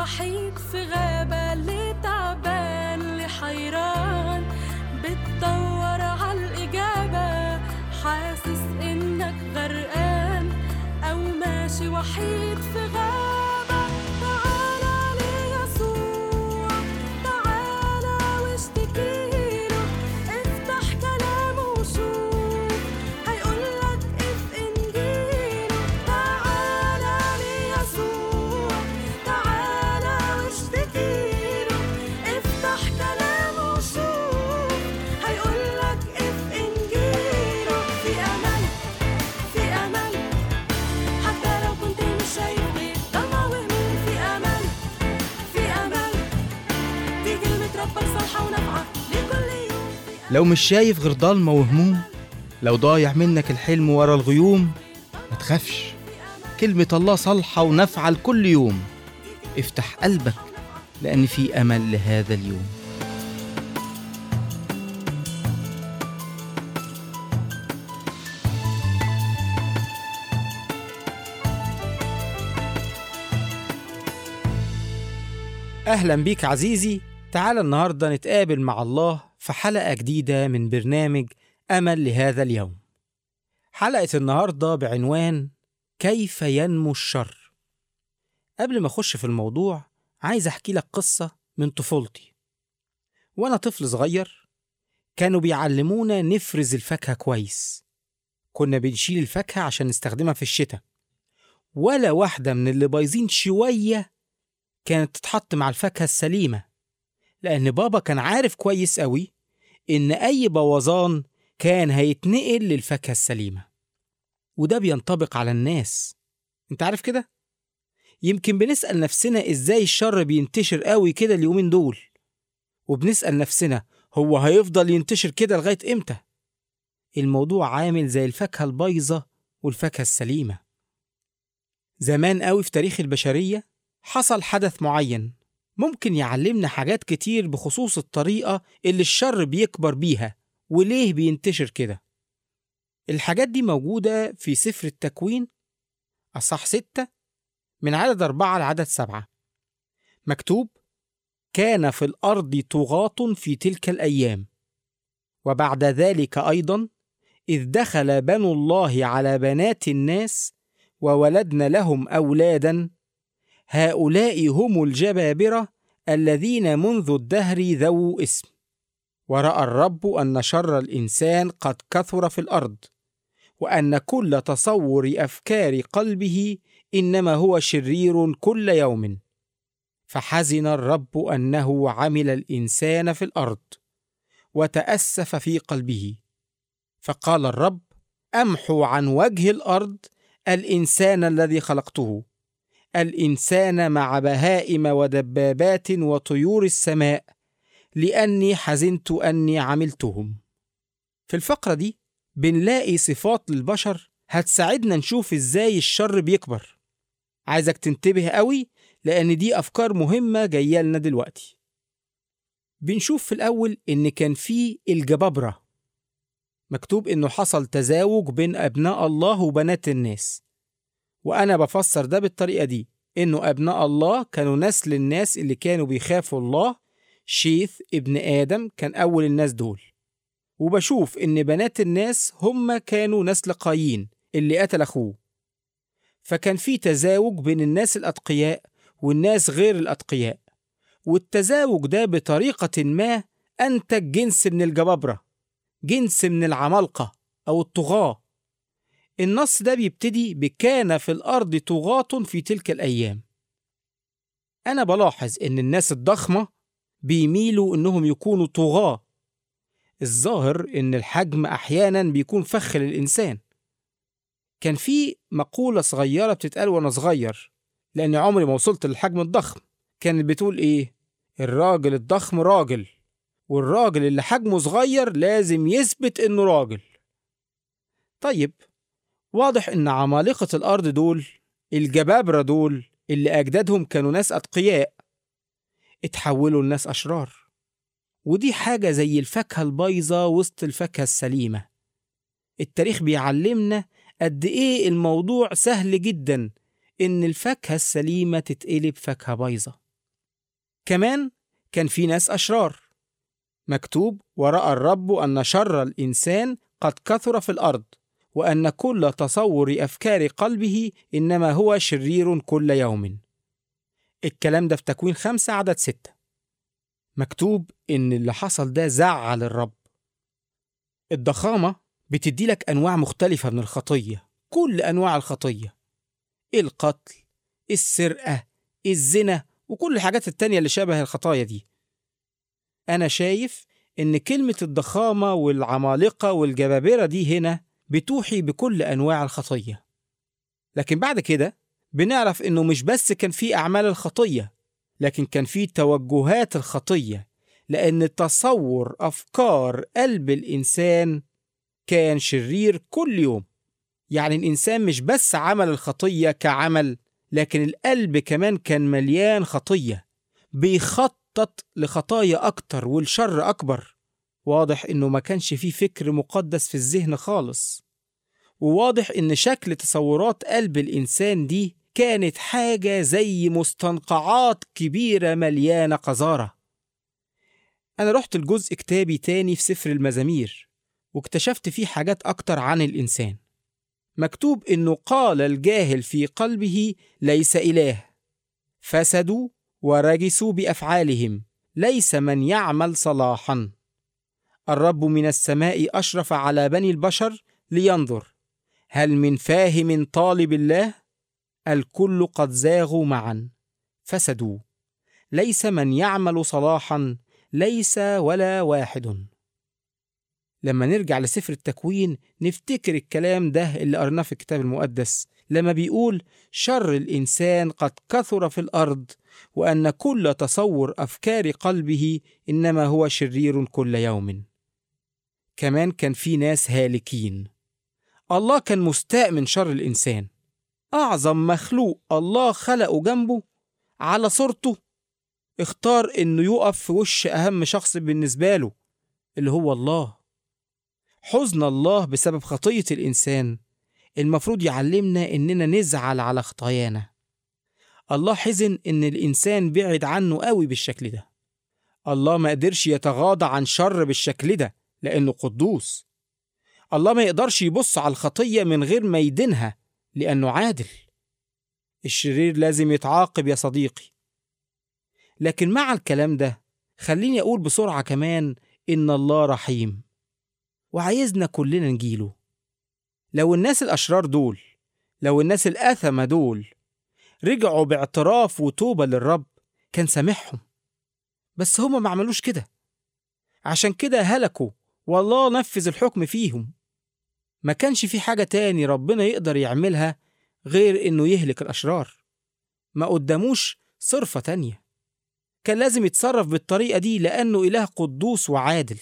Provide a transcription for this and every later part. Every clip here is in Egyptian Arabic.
وحيد في غابة اللي تعبان اللي حيران بتدور عالإجابة حاسس إنك غرقان أو ماشي وحيد في غابة تعالى ليسوع تعالى واشتكيله افتح كلامه وشوف هيقولك اف انجيله تعالى ليسوع تعالى واشتكيله افتح كلامه وشوف هيقولك اف انجيله في امل في امل حتى لو كنت مش شايف غير ضلمة وهموم في امل في امل دي كلمة ربك صالحة ونافعة لكل يوم لو مش شايف غير ضلمة وهموم لو ضايع منك الحلم ورا الغيوم ما تخافش كلمة الله صالحة ونافعة لكل يوم افتح قلبك لأن في أمل لهذا اليوم أهلا بيك عزيزي تعال النهاردة نتقابل مع الله في حلقة جديدة من برنامج أمل لهذا اليوم حلقة النهاردة بعنوان كيف ينمو الشر قبل ما أخش في الموضوع عايز أحكي لك قصة من طفولتي وأنا طفل صغير كانوا بيعلمونا نفرز الفاكهة كويس كنا بنشيل الفاكهة عشان نستخدمها في الشتاء ولا واحدة من اللي بايظين شوية كانت تتحط مع الفاكهة السليمة لأن بابا كان عارف كويس قوي إن أي بوظان كان هيتنقل للفاكهة السليمة وده بينطبق على الناس انت عارف كده؟ يمكن بنسأل نفسنا إزاي الشر بينتشر قوي كده اليومين دول وبنسأل نفسنا هو هيفضل ينتشر كده لغاية إمتى؟ الموضوع عامل زي الفاكهة البايظة والفاكهة السليمة زمان قوي في تاريخ البشرية حصل حدث معين ممكن يعلمنا حاجات كتير بخصوص الطريقة اللي الشر بيكبر بيها وليه بينتشر كده الحاجات دي موجودة في سفر التكوين أصح ستة من عدد أربعة لعدد سبعة مكتوب كان في الأرض طغاة في تلك الأيام وبعد ذلك أيضا إذ دخل بنو الله على بنات الناس وولدن لهم أولادا هؤلاء هم الجبابرة الذين منذ الدهر ذو اسم ورأى الرب أن شر الإنسان قد كثر في الأرض وأن كل تصور أفكار قلبه إنما هو شرير كل يوم فحزن الرب أنه عمل الإنسان في الأرض وتأسف في قلبه فقال الرب أمحو عن وجه الأرض الإنسان الذي خلقته الإنسان مع بهائم ودبابات وطيور السماء لأني حزنت أني عملتهم. في الفقرة دي بنلاقي صفات للبشر هتساعدنا نشوف إزاي الشر بيكبر. عايزك تنتبه قوي لأن دي أفكار مهمة جاية لنا دلوقتي. بنشوف في الأول إن كان في الجبابرة. مكتوب إنه حصل تزاوج بين أبناء الله وبنات الناس. وأنا بفسر ده بالطريقة دي إنه أبناء الله كانوا نسل الناس اللي كانوا بيخافوا الله شيث ابن آدم كان أول الناس دول وبشوف إن بنات الناس هم كانوا نسل قايين اللي قتل أخوه فكان في تزاوج بين الناس الأتقياء والناس غير الأتقياء والتزاوج ده بطريقة ما أنتج جنس من الجبابرة جنس من العمالقة أو الطغاة النص ده بيبتدي بكان في الأرض طغاة في تلك الأيام أنا بلاحظ إن الناس الضخمة بيميلوا إنهم يكونوا طغاة الظاهر إن الحجم أحيانا بيكون فخ للإنسان كان في مقولة صغيرة بتتقال وأنا صغير لأن عمري ما وصلت للحجم الضخم كانت بتقول إيه الراجل الضخم راجل والراجل اللي حجمه صغير لازم يثبت إنه راجل طيب واضح إن عمالقة الأرض دول الجبابرة دول اللي أجدادهم كانوا ناس أتقياء اتحولوا لناس أشرار ودي حاجة زي الفاكهة البايظة وسط الفاكهة السليمة التاريخ بيعلمنا قد إيه الموضوع سهل جدا إن الفاكهة السليمة تتقلب فاكهة بايظة كمان كان في ناس أشرار مكتوب ورأى الرب أن شر الإنسان قد كثر في الأرض وأن كل تصور أفكار قلبه إنما هو شرير كل يوم الكلام ده في تكوين خمسة عدد ستة مكتوب إن اللي حصل ده زعل الرب الضخامة بتدي لك أنواع مختلفة من الخطية كل أنواع الخطية القتل السرقة الزنا وكل الحاجات التانية اللي شبه الخطايا دي أنا شايف إن كلمة الضخامة والعمالقة والجبابرة دي هنا بتوحي بكل أنواع الخطية لكن بعد كده بنعرف إنه مش بس كان في أعمال الخطية لكن كان في توجهات الخطية لأن تصور أفكار قلب الإنسان كان شرير كل يوم يعني الإنسان مش بس عمل الخطية كعمل لكن القلب كمان كان مليان خطية بيخطط لخطايا أكتر والشر أكبر واضح إنه ما كانش فيه فكر مقدس في الذهن خالص وواضح إن شكل تصورات قلب الإنسان دي كانت حاجة زي مستنقعات كبيرة مليانة قذارة أنا رحت لجزء كتابي تاني في سفر المزامير واكتشفت فيه حاجات أكتر عن الإنسان مكتوب إنه قال الجاهل في قلبه ليس إله فسدوا ورجسوا بأفعالهم ليس من يعمل صلاحا الرب من السماء أشرف على بني البشر لينظر هل من فاهم طالب الله الكل قد زاغوا معا فسدوا ليس من يعمل صلاحا ليس ولا واحد لما نرجع لسفر التكوين نفتكر الكلام ده اللي قرناه في الكتاب المقدس لما بيقول شر الإنسان قد كثر في الأرض وأن كل تصور أفكار قلبه إنما هو شرير كل يوم كمان كان في ناس هالكين الله كان مستاء من شر الإنسان أعظم مخلوق الله خلقه جنبه على صورته اختار إنه يقف في وش أهم شخص بالنسبة له اللي هو الله حزن الله بسبب خطية الإنسان المفروض يعلمنا إننا نزعل على خطايانا الله حزن إن الإنسان بعد عنه قوي بالشكل ده الله ما قدرش يتغاضى عن شر بالشكل ده لأنه قدوس الله ما يقدرش يبص على الخطية من غير ما يدينها لأنه عادل الشرير لازم يتعاقب يا صديقي لكن مع الكلام ده خليني أقول بسرعة كمان إن الله رحيم وعايزنا كلنا نجيله لو الناس الأشرار دول لو الناس الآثمة دول رجعوا باعتراف وتوبة للرب كان سامحهم بس هما ما عملوش كده عشان كده هلكوا والله نفذ الحكم فيهم ما كانش في حاجة تاني ربنا يقدر يعملها غير إنه يهلك الأشرار ما قداموش صرفة تانية كان لازم يتصرف بالطريقة دي لأنه إله قدوس وعادل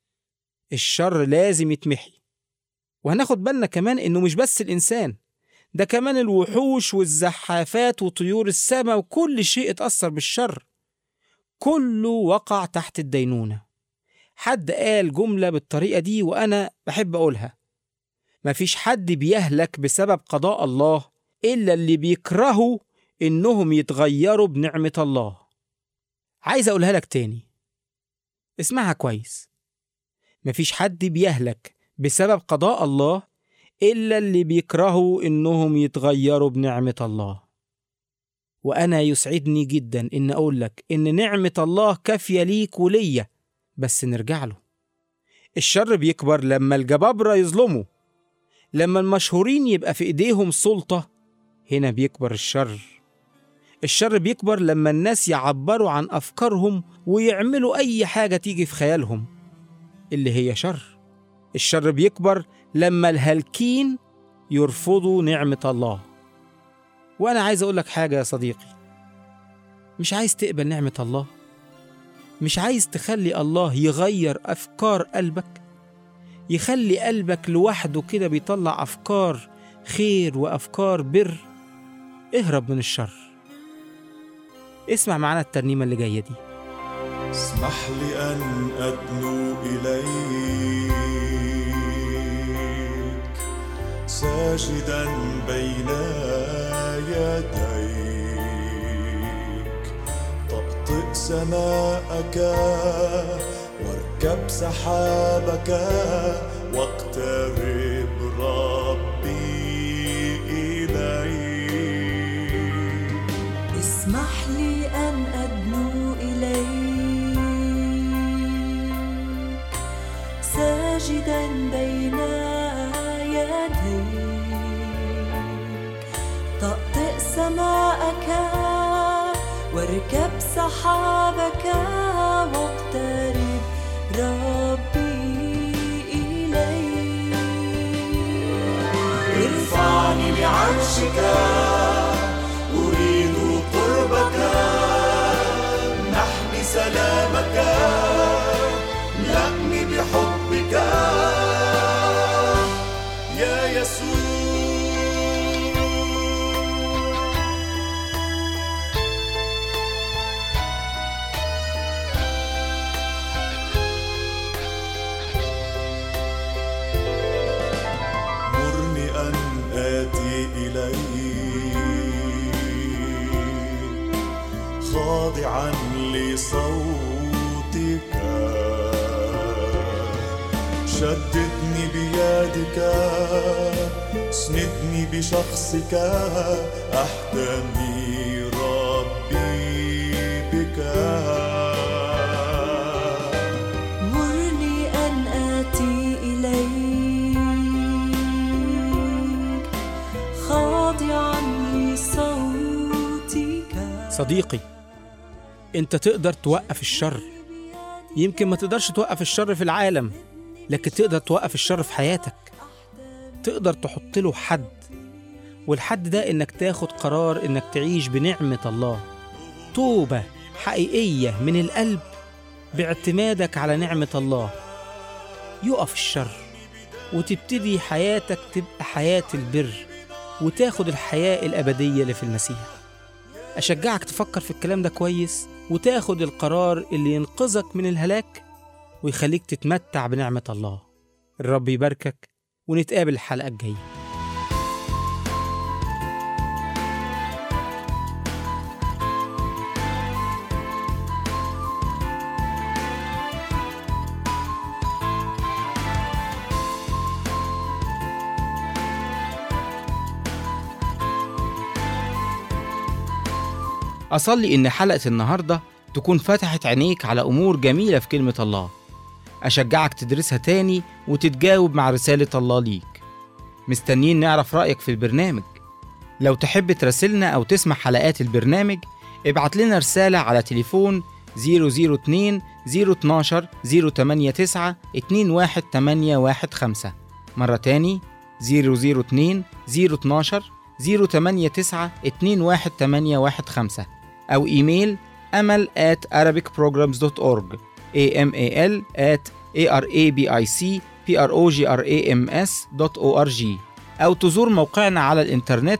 الشر لازم يتمحي وهناخد بالنا كمان إنه مش بس الإنسان ده كمان الوحوش والزحافات وطيور السماء وكل شيء اتأثر بالشر كله وقع تحت الدينونة حد قال جملة بالطريقة دي وأنا بحب أقولها مفيش حد بيهلك بسبب قضاء الله إلا اللي بيكرهوا إنهم يتغيروا بنعمة الله عايز أقولها لك تاني اسمعها كويس مفيش حد بيهلك بسبب قضاء الله إلا اللي بيكرهوا إنهم يتغيروا بنعمة الله وأنا يسعدني جدا إن أقول لك إن نعمة الله كافية ليك وليا بس نرجع له الشر بيكبر لما الجبابرة يظلموا لما المشهورين يبقى في إيديهم سلطة هنا بيكبر الشر الشر بيكبر لما الناس يعبروا عن أفكارهم ويعملوا أي حاجة تيجي في خيالهم اللي هي شر الشر بيكبر لما الهالكين يرفضوا نعمة الله وأنا عايز أقول لك حاجة يا صديقي مش عايز تقبل نعمة الله مش عايز تخلي الله يغير أفكار قلبك يخلي قلبك لوحده كده بيطلع أفكار خير وأفكار بر اهرب من الشر اسمع معانا الترنيمة اللي جاية دي اسمح لي أن أدنو إليك ساجدا بين يديك طأطئ سماءك واركب سحابك واقترب ربي إليك اسمح لي أن أدنو إليك ساجدا بين يديك طأطئ سماءك واركب سحابك واقترب ربي إليك ارفعني لعرشك أريد قربك نحمي سلامك لأني بحبك يا يسوع مرني أن آتي إليك خاضعا لصوتك شددني بيدك اسندني بشخصك احتمي ربي بك مرني أن آتي إليك خاضعا لصوتك صديقي انت تقدر توقف الشر يمكن ما تقدرش توقف الشر في العالم لكن تقدر توقف الشر في حياتك تقدر تحط له حد والحد ده انك تاخد قرار انك تعيش بنعمة الله توبة حقيقية من القلب باعتمادك على نعمة الله يقف الشر وتبتدي حياتك تبقى حياة البر وتاخد الحياة الأبدية اللي في المسيح أشجعك تفكر في الكلام ده كويس وتاخد القرار اللي ينقذك من الهلاك ويخليك تتمتع بنعمة الله الرب يباركك ونتقابل الحلقة الجاية أصلي إن حلقة النهاردة تكون فتحت عينيك على أمور جميلة في كلمة الله أشجعك تدرسها تاني وتتجاوب مع رسالة الله ليك مستنيين نعرف رأيك في البرنامج لو تحب تراسلنا أو تسمع حلقات البرنامج ابعت لنا رسالة على تليفون 002 012 089 21815 مرة تاني 002 012 089 21815 أو إيميل أمل at arabicprograms.org amal at arabicprograms.org أو تزور موقعنا على الإنترنت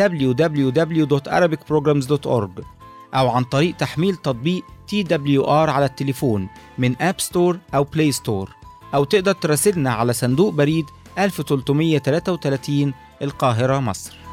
www.arabicprograms.org أو عن طريق تحميل تطبيق TWR على التليفون من أب ستور أو بلاي ستور أو تقدر تراسلنا على صندوق بريد 1333 القاهرة مصر